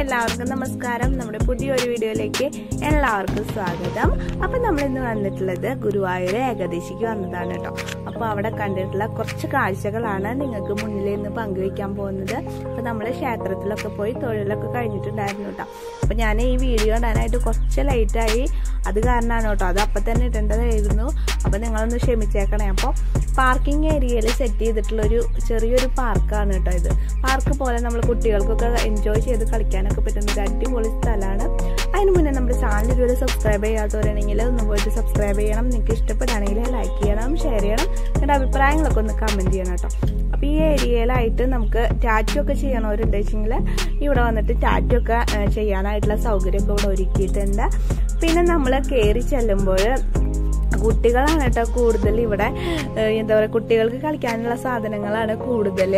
എല്ലാവർക്കും നമസ്കാരം നമ്മുടെ പുതിയൊരു വീഡിയോയിലേക്ക് എല്ലാവർക്കും സ്വാഗതം അപ്പം നമ്മൾ ഇന്ന് വന്നിട്ടുള്ളത് ഗുരുവായൂർ ഏകദേശിക്ക് വന്നതാണ് കേട്ടോ അപ്പോൾ അവിടെ കണ്ടിട്ടുള്ള കുറച്ച് കാഴ്ചകളാണ് നിങ്ങൾക്ക് മുന്നിൽ ഇന്ന് പങ്കുവയ്ക്കാൻ പോകുന്നത് അപ്പോൾ നമ്മൾ ക്ഷേത്രത്തിലൊക്കെ പോയി തൊഴിലൊക്കെ കഴിഞ്ഞിട്ടുണ്ടായിരുന്നു കേട്ടോ അപ്പോൾ ഞാൻ ഈ വീഡിയോ ഇടാനായിട്ട് കുറച്ച് ലൈറ്റായി അത് കാരണമാണ് കേട്ടോ അത് അപ്പം തന്നെ ഇടേണ്ടതായിരുന്നു അപ്പോൾ നിങ്ങളൊന്ന് ക്ഷമിച്ചേക്കണേ അപ്പോൾ പാർക്കിംഗ് ഏരിയയിൽ സെറ്റ് ചെയ്തിട്ടുള്ള ഒരു ചെറിയൊരു പാർക്കാണ് കേട്ടോ ഇത് പാർക്ക് പോലെ നമ്മൾ കുട്ടികൾക്കൊക്കെ എൻജോയ് ചെയ്ത് കളിക്കാനൊക്കെ പറ്റുന്ന ഒരു അടിപൊളി സ്ഥലമാണ് അതിന് മുന്നേ നമ്മുടെ ചാനൽ ഇതുവരെ സബ്സ്ക്രൈബ് ചെയ്യാത്തവരാണെങ്കിൽ ഒന്ന് പോയിട്ട് സബ്സ്ക്രൈബ് ചെയ്യണം നിങ്ങൾക്ക് ഇഷ്ടപ്പെടുകയാണെങ്കിൽ ലൈക്ക് ചെയ്യണം ഷെയർ ചെയ്യണം നിങ്ങളുടെ അഭിപ്രായങ്ങളൊക്കെ ഒന്ന് കമൻറ്റ് ചെയ്യണം കേട്ടോ അപ്പോൾ ഈ ഏരിയയിലായിട്ട് നമുക്ക് ടാറ്റു ഒക്കെ ചെയ്യണവരുണ്ട് വെച്ചെങ്കിൽ ഇവിടെ വന്നിട്ട് ടാറ്റു ഒക്കെ ചെയ്യാനായിട്ടുള്ള സൗകര്യമൊക്കെ ഇവിടെ ഒരുക്കിയിട്ടുണ്ട് പിന്നെ നമ്മൾ കയറി ചെല്ലുമ്പോൾ കുട്ടികളാണ് കേട്ടോ കൂടുതൽ ഇവിടെ എന്താ പറയുക കുട്ടികൾക്ക് കളിക്കാനുള്ള സാധനങ്ങളാണ് കൂടുതൽ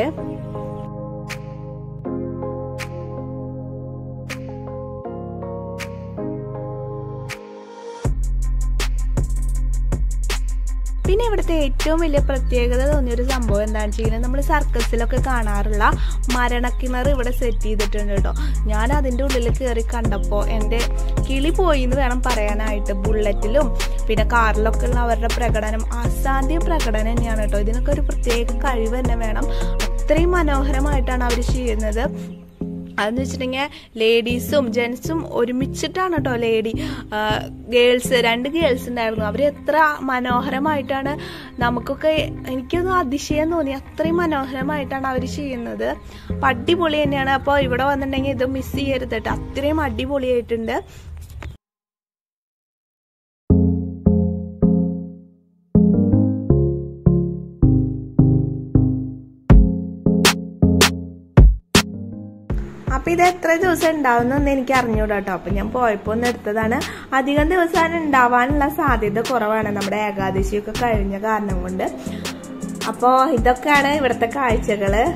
പിന്നെ ഇവിടുത്തെ ഏറ്റവും വലിയ പ്രത്യേകത തോന്നിയ ഒരു സംഭവം എന്താണെന്ന് വെച്ച് കഴിഞ്ഞാൽ നമ്മൾ സർക്കസിലൊക്കെ കാണാറുള്ള മരണക്കിണർ ഇവിടെ സെറ്റ് ചെയ്തിട്ടുണ്ട് കേട്ടോ ഞാൻ അതിൻ്റെ ഉള്ളിൽ കയറി കണ്ടപ്പോൾ എൻ്റെ കിളി പോയി എന്ന് വേണം പറയാനായിട്ട് ബുള്ളറ്റിലും പിന്നെ കാറിലൊക്കെ ഉള്ള അവരുടെ പ്രകടനം അസാധ്യ പ്രകടനം തന്നെയാണ് കേട്ടോ ഇതിനൊക്കെ ഒരു പ്രത്യേക കഴിവ് തന്നെ വേണം അത്രയും മനോഹരമായിട്ടാണ് അവർ ചെയ്യുന്നത് അതെന്ന് വെച്ചിട്ടുണ്ടെങ്കിൽ ലേഡീസും ജെൻസും ഒരുമിച്ചിട്ടാണ് കേട്ടോ ലേഡി ഗേൾസ് രണ്ട് ഗേൾസ് ഉണ്ടായിരുന്നു അവർ എത്ര മനോഹരമായിട്ടാണ് നമുക്കൊക്കെ എനിക്കൊന്നും അതിശയം തോന്നി അത്രയും മനോഹരമായിട്ടാണ് അവർ ചെയ്യുന്നത് അപ്പം അടിപൊളി തന്നെയാണ് അപ്പോൾ ഇവിടെ വന്നിട്ടുണ്ടെങ്കിൽ ഇത് മിസ് ചെയ്യരുത് കേട്ടോ അത്രയും അടിപൊളിയായിട്ടുണ്ട് അപ്പൊ ഇത് എത്ര ദിവസം ഉണ്ടാവുന്നൊന്നും എനിക്ക് അറിഞ്ഞൂടാ കേട്ടോ അപ്പൊ ഞാൻ പോയപ്പോ ഒന്ന് എടുത്തതാണ് അധികം ദിവസം ഉണ്ടാവാനുള്ള സാധ്യത കുറവാണ് നമ്മുടെ ഏകാദശിയൊക്കെ കഴിഞ്ഞ കാരണം കൊണ്ട് അപ്പോ ഇതൊക്കെയാണ് ഇവിടുത്തെ കാഴ്ചകള്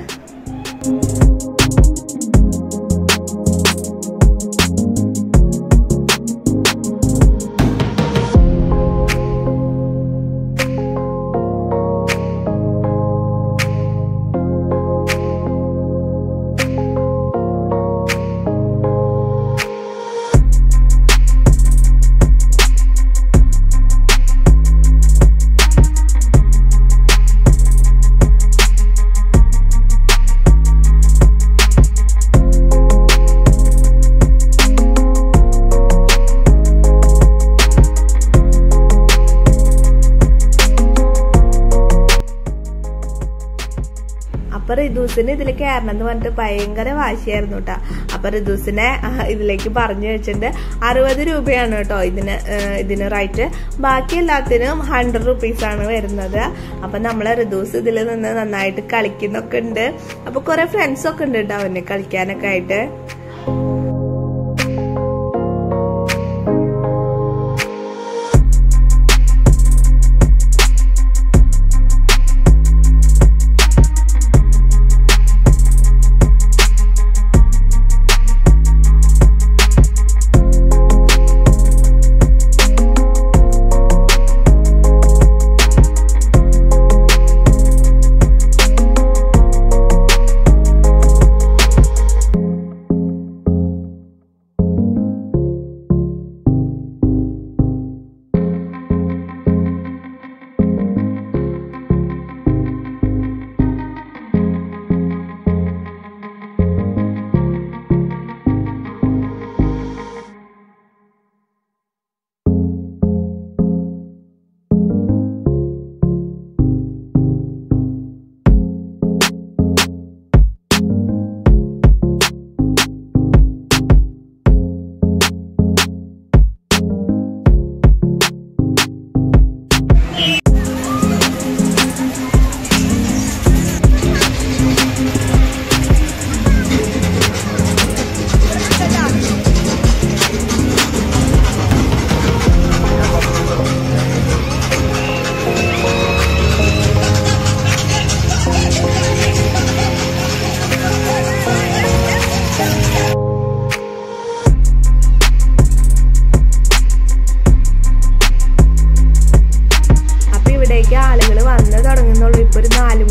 അപ്പൊ റിദൂസിന് ഇതിൽ കയറണം എന്ന് പറഞ്ഞിട്ട് ഭയങ്കര വാശിയായിരുന്നു കേട്ടോ അപ്പൊ റിദൂസിനെ ഇതിലേക്ക് പറഞ്ഞു വെച്ചിട്ടുണ്ട് അറുപത് രൂപയാണ് കേട്ടോ ഇതിന് ഇതിന് റൈറ്റ് ബാക്കി എല്ലാത്തിനും ഹൺഡ്രഡ് റുപ്പീസ് ആണ് വരുന്നത് അപ്പൊ നമ്മളെ റിദൂസ് ഇതിൽ നിന്ന് നന്നായിട്ട് കളിക്കുന്നൊക്കെ ഉണ്ട് അപ്പൊ കുറെ ഫ്രണ്ട്സ് ഒക്കെ ഉണ്ട് കേട്ടോ അവന് കളിക്കാനൊക്കെ ആയിട്ട്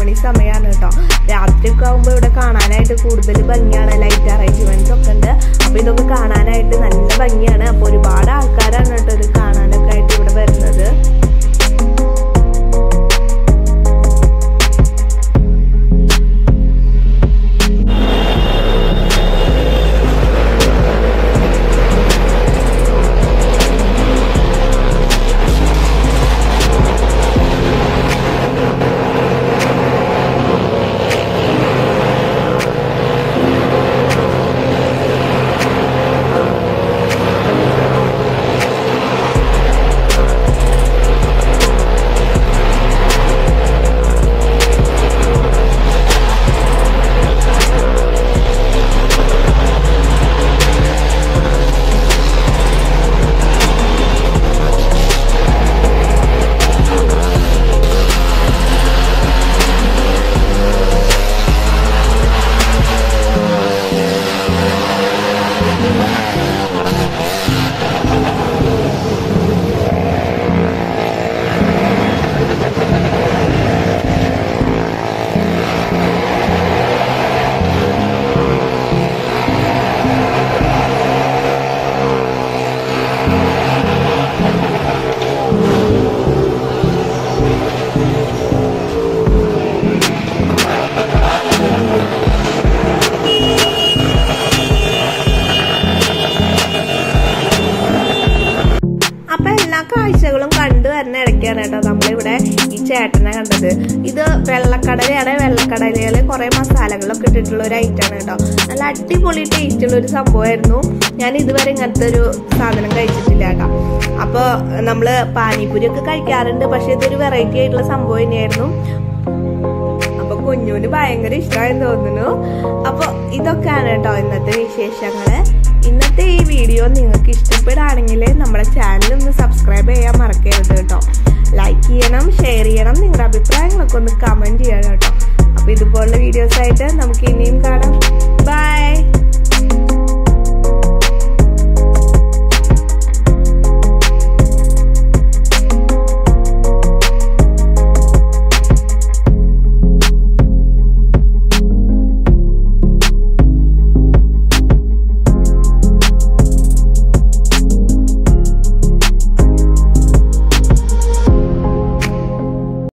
രാത്രിയൊക്കെ ആകുമ്പോൾ ഇവിടെ കാണാനായിട്ട് കൂടുതൽ ഭംഗിയാണ് ലൈറ്റ് അറേഞ്ച്മെന്റ്സ് ഒക്കെ ഉണ്ട് അപ്പൊ ഭംഗിയാണ് അപ്പോൾ ഒരുപാട് ആൾക്കാരാണ് കേട്ടോ ഇത് കാണാനൊക്കെ ആയിട്ട് ഇവിടെ വരുന്നത് അപ്പൊ എല്ലാ കാഴ്ചകളും കണ്ടു വരുന്ന ഇടയ്ക്കാണ് കേട്ടോ നമ്മളിവിടെ ഈ ചേട്ടനെ കണ്ടത് ഇത് വെള്ളക്കടലയാണ് വെള്ളക്കടലയില് കുറെ മസാലകളൊക്കെ ഇട്ടിട്ടുള്ള ഒരു ഐറ്റാണ് കേട്ടോ നല്ല അടിപൊളി ടേസ്റ്റ് ഉള്ള ഒരു സംഭവമായിരുന്നു ഞാൻ ഇതുവരെ ഇങ്ങനത്തെ ഒരു സാധനം കഴിച്ചിട്ടില്ല കേട്ടോ അപ്പൊ നമ്മള് പാനിപൂരി ഒക്കെ കഴിക്കാറുണ്ട് പക്ഷെ ഇതൊരു വെറൈറ്റി ആയിട്ടുള്ള സംഭവം തന്നെയായിരുന്നു അപ്പൊ കുഞ്ഞുവിന് ഭയങ്കര ഇഷ്ടമായെന്ന് തോന്നുന്നു അപ്പൊ ഇതൊക്കെയാണ് കേട്ടോ ഇന്നത്തെ വിശേഷങ്ങള് ഇന്നത്തെ ഈ വീഡിയോ നിങ്ങൾക്ക് ഇഷ്ടപ്പെടുകയാണെങ്കിൽ നമ്മുടെ ചാനൽ ഒന്ന് സബ്സ്ക്രൈബ് ചെയ്യാൻ മറക്കരുത് കേട്ടോ ലൈക്ക് ചെയ്യണം ഷെയർ ചെയ്യണം നിങ്ങളുടെ അഭിപ്രായങ്ങളൊക്കെ ഒന്ന് കമന്റ് ചെയ്യണം കേട്ടോ അപ്പൊ ഇതുപോലുള്ള വീഡിയോസ് ആയിട്ട് നമുക്ക് ഇനിയും കാണാം ബൈ